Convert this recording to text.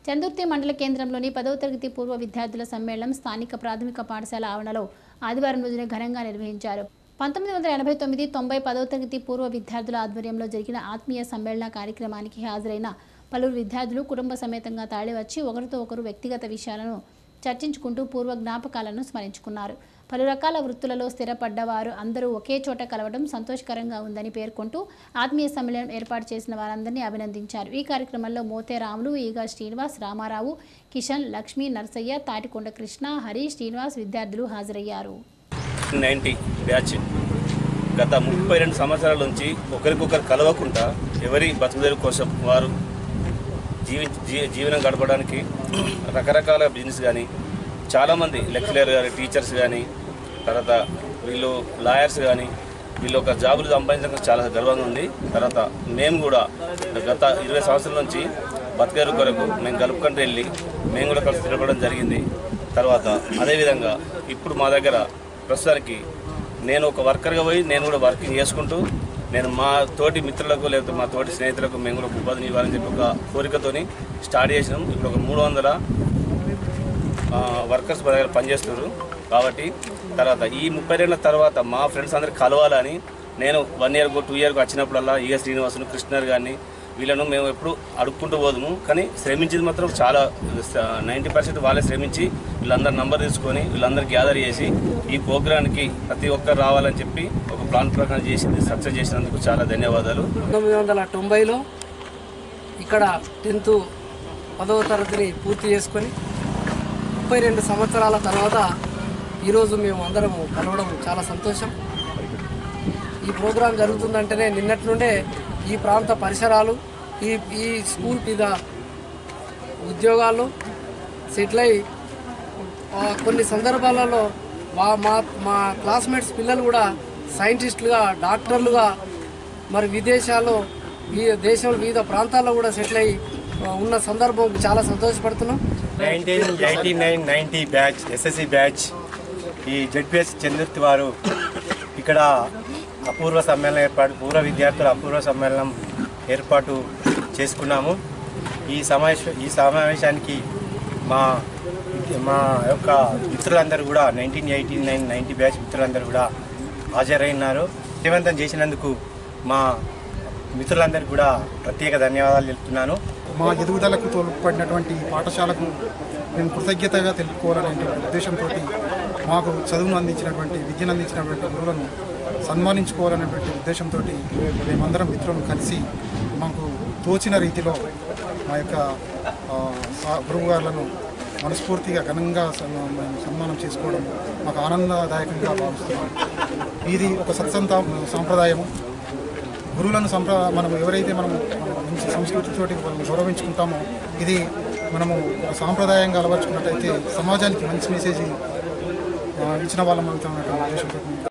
చందుర్తి మండల కేంద్రంలోని పదవ తరగతి పూర్వ విద్యార్థుల సమ్మేళనం స్థానిక ప్రాథమిక పాఠశాల ఆవరణలో ఆదివారం రోజున ఘనంగా నిర్వహించారు పంతొమ్మిది వందల ఎనభై తొమ్మిది తొంభై పదవ తరగతి పూర్వ విద్యార్థుల ఆధ్వర్యంలో జరిగిన ఆత్మీయ సమ్మేళన కార్యక్రమానికి హాజరైన పలువురు విద్యార్థులు కుటుంబ సమేతంగా తరలివచ్చి ఒకరితో ఒకరు వ్యక్తిగత విషయాలను చర్చించుకుంటూ పూర్వ జ్ఞాపకాలను స్మరించుకున్నారు పలు రకాల వృత్తులలో స్థిరపడ్డవారు అందరూ ఒకే చోట కలవడం సంతోషకరంగా ఉందని పేర్కొంటూ ఆత్మీయ సమ్మేళనం ఏర్పాటు చేసిన వారందరినీ అభినందించారు ఈ కార్యక్రమంలో మోతే రాములు ఈగా శ్రీనివాస్ రామారావు కిషన్ లక్ష్మీ నర్సయ్య తాటికొండ కృష్ణ హరి శ్రీనివాస్ విద్యార్థులు హాజరయ్యారు నైంటీ బ్యాచ్ గత ముప్పై రెండు సంవత్సరాల నుంచి ఒకరికొకరు కలవకుండా ఎవరి బతుకుదెరు కోసం వారు జీవి జీ- జీవనం గడపడానికి రకరకాల బిజినెస్ కానీ చాలామంది లెక్చరర్ కానీ టీచర్స్ కానీ తర్వాత వీళ్ళు లాయర్స్ కానీ వీళ్ళు ఒక జాబులు సంపాదించడానికి చాలా గర్వంగా ఉంది తర్వాత మేము కూడా గత ఇరవై సంవత్సరాల నుంచి బతికేరు కొరకు మేము కలుపుకుంటూ వెళ్ళి మేము కూడా కలిసి తిరగడం జరిగింది తర్వాత అదేవిధంగా ఇప్పుడు మా దగ్గర ప్రస్తుతానికి నేను ఒక వర్కర్గా పోయి నేను కూడా వర్కింగ్ చేసుకుంటూ నేను మా తోటి మిత్రులకు లేకపోతే మా తోటి స్నేహితులకు మేము కూడా ఉపాధిని ఇవ్వాలని చెప్పి ఒక కోరికతోని స్టార్ట్ చేసినాం ఇప్పుడు ఒక మూడు వందల వర్కర్స్ మా దగ్గర పనిచేస్తున్నారు కాబట్టి తర్వాత ఈ ముప్పై రెండుల తర్వాత మా ఫ్రెండ్స్ అందరు కలవాలని నేను వన్ ఇయర్ టూ ఇయర్కి వచ్చినప్పుడల్లా ఈగ శ్రీనివాసును కృష్ణర్ గారిని వీళ్ళను మేము ఎప్పుడు అడుక్కుంటూ పోదుము కానీ శ్రమించింది మాత్రం చాలా నైంటీ పర్సెంట్ వాళ్ళే శ్రమించి వీళ్ళందరి నంబర్ తీసుకొని వీళ్ళందరూ గ్యాదర్ చేసి ఈ ప్రోగ్రామ్కి ప్రతి ఒక్కరు రావాలని చెప్పి ఒక ప్లాన్ ప్రకారం చేసింది సక్సెస్ చేసినందుకు చాలా ధన్యవాదాలు పంతొమ్మిది వందల తొంభైలో ఇక్కడ టెన్త్ పదవ తరగతిని పూర్తి చేసుకొని ముప్పై రెండు సంవత్సరాల తర్వాత ఈరోజు మేము అందరము కలవడం చాలా సంతోషం ఈ ప్రోగ్రాం జరుగుతుందంటేనే నిన్నటి నుండే ఈ ప్రాంత పరిసరాలు ఈ ఈ స్కూల్ మీద ఉద్యోగాలు సెటిల్ అయి ఆ, కొన్ని సందర్భాలలో మా మా మా క్లాస్మేట్స్ పిల్లలు కూడా సైంటిస్టులుగా డాక్టర్లుగా మరి విదేశాల్లో ఈ దేశంలో వివిధ ప్రాంతాల్లో కూడా సెటిల్ అయి ఆ, ఉన్న సందర్భం చాలా సంతోషపడుతున్నాం nineteen eighty nine ninety batch SSC batch ఈ జడ్పిఎస్ చంద్రుర్తి వారు ఇక్కడ అపూర్వ సమ్మేళనం ఏర్పాటు పూర్వ విద్యార్థుల అపూర్వ సమ్మేళనం ఏర్పాటు చేసుకున్నాము ఈ సమావేశ ఈ సమావేశానికి మా మా యొక్క మిత్రులందరూ కూడా nineteen eighty nine ninety batch మిత్రులందరూ కూడా హాజరైనారు విజయవంతం చేసినందుకు మా మిత్రులందరికీ కూడా ప్రత్యేక ధన్యవాదాలు తెలుపుతున్నాను మా ఎదుగుదలకు తోడ్పడినటువంటి ఈ పాఠశాలకు మేము కృతజ్ఞతగా తెలుపుకోవాలనే ఉద్దేశంతో మాకు చదువును అందించినటువంటి విద్యను అందించినటువంటి గురువులను సన్మానించుకోవాలనేటువంటి ఉద్దేశంతో మేమందరం మిత్రులను కలిసి మాకు తోచిన రీతిలో మా యొక్క ఆ, సా- గురువు గారులను మనస్ఫూర్తిగా ఘనంగా సన్మా- మేము సన్మానం చేసుకోవడం మాకు ఆనందదాయకంగా భావిస్తున్నాం ఇది ఒక సత్సంత సాంప్రదాయము గురువులను సంప్ర మనం ఎవరైతే మనం మంచి సంస్కృతితోటి వాళ్ళని గౌరవించుకుంటామో ఇది మనము ఒక సాంప్రదాయంగా అలవర్చుకున్నట్టయితే సమాజానికి మంచి మెసేజ్ ఆ, ఇచ్చిన వాళ్ళం అవుతామన్నటువంటి ఉద్దేశంతో